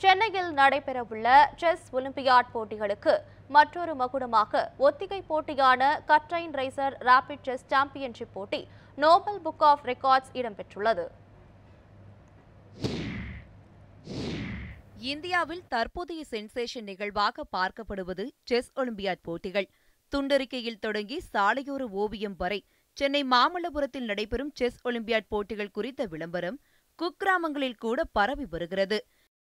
சென்னையில் நடைபெறவுள்ள chess olympiad போட்டிகளுக்கு மற்றொரு மகுடமாக ஒத்திகை போட்டியான curtain raiser rapid chess championship போட்டி நோபல் புக் ஆஃப் ரெக்கார்ட்ஸ் இடம்பெற்றுள்ளது இந்தியாவில் தற்போதைய சென்சேஷன் நிகழ்வாக பார்க்கப்படுவது செஸ் ஒலிம்பியாட் போட்டிகள் துண்டறிக்கையில் தொடங்கி சாலையோர ஓவியம் வரை சென்னை மாமல்லபுரத்தில் நடைபெறும் செஸ் ஒலிம்பியாட் போட்டிகள் குறித்த விளம்பரம் குக்கிராமங்களில் கூட பரவி வருகிறது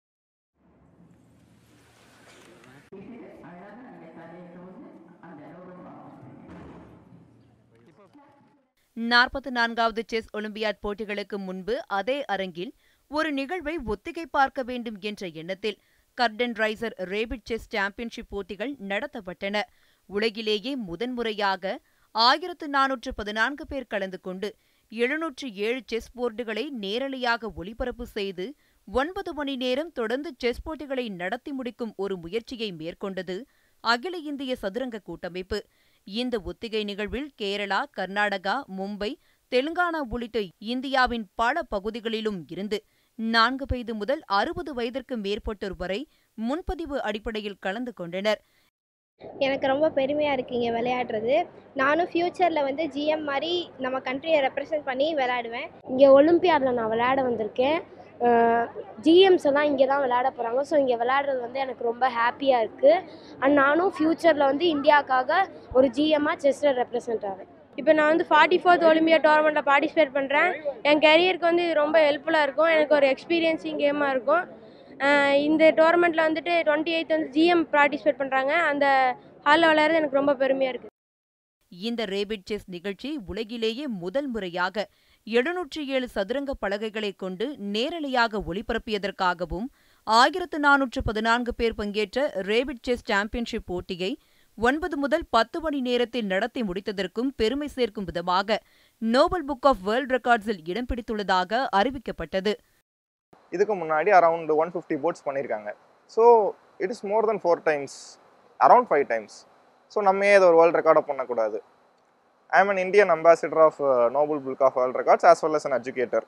நாற்பத்தி நான்காவது செஸ் ஒலிம்பியாட் போட்டிகளுக்கு முன்பு அதே அரங்கில் ஒரு நிகழ்வை ஒத்திகை பார்க்க வேண்டும் என்ற எண்ணத்தில் curtain raiser rapid chess championship போட்டிகள் நடத்தப்பட்டன உலகிலேயே முதன்முறையாக ஆயிரத்து நானூற்று பதினான்கு பேர் கலந்து கொண்டு எழுநூற்று ஏழு செஸ் போர்டுகளை நேரலையாக ஒளிபரப்பு செய்து ஒன்பது மணி நேரம் தொடர்ந்து செஸ் போட்டிகளை நடத்தி முடிக்கும் ஒரு முயற்சியை மேற்கொண்டது அகில இந்திய சதுரங்க கூட்டமைப்பு இந்த ஒத்திகை நிகழ்வில் கேரளா கர்நாடகா மும்பை தெலுங்கானா உள்ளிட்ட இந்தியாவின் பல பகுதிகளிலும் இருந்து நான்கு வயது முதல் அறுபது வயதிற்கு மேற்பட்டோர் வரை முன்பதிவு அடிப்படையில் கலந்து கொண்டனர் எனக்கு ரொம்ப பெருமையாக இருக்குது இங்கே விளையாடுறது நானும் ஃப்யூச்சரில் வந்து ஜிஎம் மாதிரி நம்ம கண்ட்ரியை ரெப்ரசன்ட் பண்ணி விளையாடுவேன் இங்கே ஒலிம்பியாடில் நான் விளையாட வந்திருக்கேன் ஜிஎம்ஸ் எல்லாம் இங்கே தான் விளையாட போகிறாங்க ஸோ இங்கே விளையாடுறது வந்து எனக்கு ரொம்ப ஹாப்பியாக இருக்குது அண்ட் நானும் ஃப்யூச்சரில் வந்து இந்தியாவுக்காக ஒரு ஜிஎம்மாக செஸ்ஸில் ரெப்ரசன்ட் ஆவேன் இப்போ நான் வந்து ஃபார்ட்டி ஃபோர்த் ஒலிம்பியா டோர்னமெண்ட்டில் பார்ட்டிசிபேட் பண்ணுறேன் என் கரியருக்கு வந்து இது ரொம்ப ஹெல்ப்ஃபுல்லாக இருக்கும் எனக்கு ஒரு எக்ஸ்பீரியன்ஸிங் கேமாக இருக்கும் அஹ் இந்த டோர்னமெண்ட்டில் வந்துட்டு டுவெண்ட்டி எயித் வந்து ஜிஎம் பார்ட்டிசிபேட் பண்ணுறாங்க அந்த ஹாலில் விளையாடுறது எனக்கு ரொம்ப பெருமையாக இருக்குது இந்த ரேபிட் செஸ் நிகழ்ச்சி உலகிலேயே முதல் முறையாக எழுநூற்றி ஏழு சதுரங்க பலகைகளை கொண்டு நேரலையாக ஒளிபரப்பியதற்காகவும் ஆயிரத்து நானூற்று பதினான்கு பேர் பங்கேற்ற ரேபிட் செஸ் சாம்பியன்ஷிப் போட்டியை ஒன்பது முதல் பத்து மணி நேரத்தில் நடத்தி முடித்ததற்கும் பெருமை சேர்க்கும் விதமாக நோபல் புக் ஆஃப் வேர்ல்ட் ரெக்கார்ட்ஸில் இடம் பிடித்துள்ளதாக அறிவிக்கப்பட்டது இதுக்கு முன்னாடி அரவுண்ட் ஒன் ஃபிஃப்டி போட்ஸ் பண்ணியிருக்காங்க so it is more than four times around five times so நம்ம ஏன் இதை ஒரு வேர்ல்ட் ரெக்கார்டை பண்ணக்கூடாது I am an Indian ambassador of Noble Book of World Records as well as an educator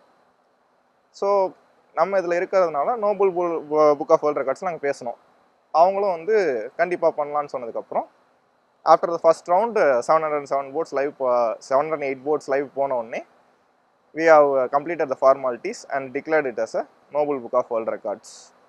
so நம்ம இதில் இருக்கிறதுனால Noble Book of World Records நாங்கள் பேசணும் அவங்களும் வந்து கண்டிப்பாக பண்ணலான்னு சொன்னதுக்கப்புறம் after the first round seven hundred seven boards live seven hundred eight boards live போன உடனே we have uh, completed the formalities and declared it as a Nobel Book of World Records.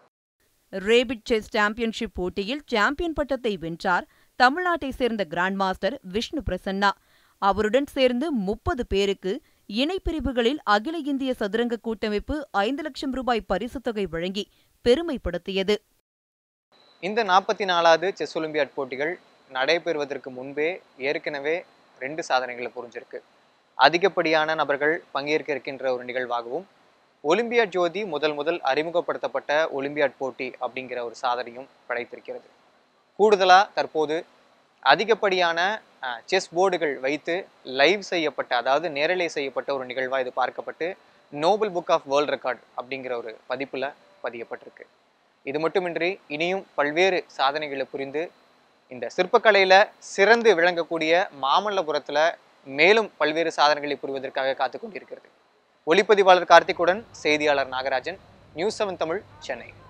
Rapid chess championship போட்டியில் champion பட்டத்தை வென்றார் தமிழ்நாட்டை சேர்ந்த grand master Vishnu Prasanna அவருடன் சேர்ந்து முப்பது பேருக்கு இணைப்பிரிவுகளில் அகில இந்திய சதுரங்க கூட்டமைப்பு ஐந்து லட்சம் ரூபாய் பரிசுத் தொகை வழங்கி பெருமைப்படுத்தியது இந்த நாற்பத்தி நாலாவது செஸ் ஒலிம்பியாட் போட்டிகள் நடைபெறுவதற்கு முன்பே ஏற்கனவே ரெண்டு சாதனைகளை புரிஞ்சிருக்கு அதிகப்படியான நபர்கள் பங்கேற்க இருக்கின்ற ஒரு நிகழ்வாகவும் ஒலிம்பியாட் ஜோதி முதல் முதல் அறிமுகப்படுத்தப்பட்ட ஒலிம்பியாட் போட்டி அப்படிங்கிற ஒரு சாதனையும் படைத்திருக்கிறது கூடுதலாக தற்போது அதிகப்படியான செஸ் போர்டுகள் வைத்து லைவ் செய்யப்பட்ட அதாவது நேரலை செய்யப்பட்ட ஒரு நிகழ்வாக இது பார்க்கப்பட்டு Noble Book of World Record அப்படிங்கிற ஒரு பதிப்பில் பதியப்பட்டிருக்கு இது மட்டுமின்றி இனியும் பல்வேறு சாதனைகளை புரிந்து இந்த சிற்பக்கலையில் சிறந்து விளங்கக்கூடிய மாமல்லபுரத்தில் மேலும் பல்வேறு சாதனைகளை புரிவதற்காக காத்து கொண்டிருக்கிறது ஒளிப்பதிவாளர் கார்த்திக்குடன் செய்தியாளர் நாகராஜன் நியூஸ் செவன் தமிழ் சென்னை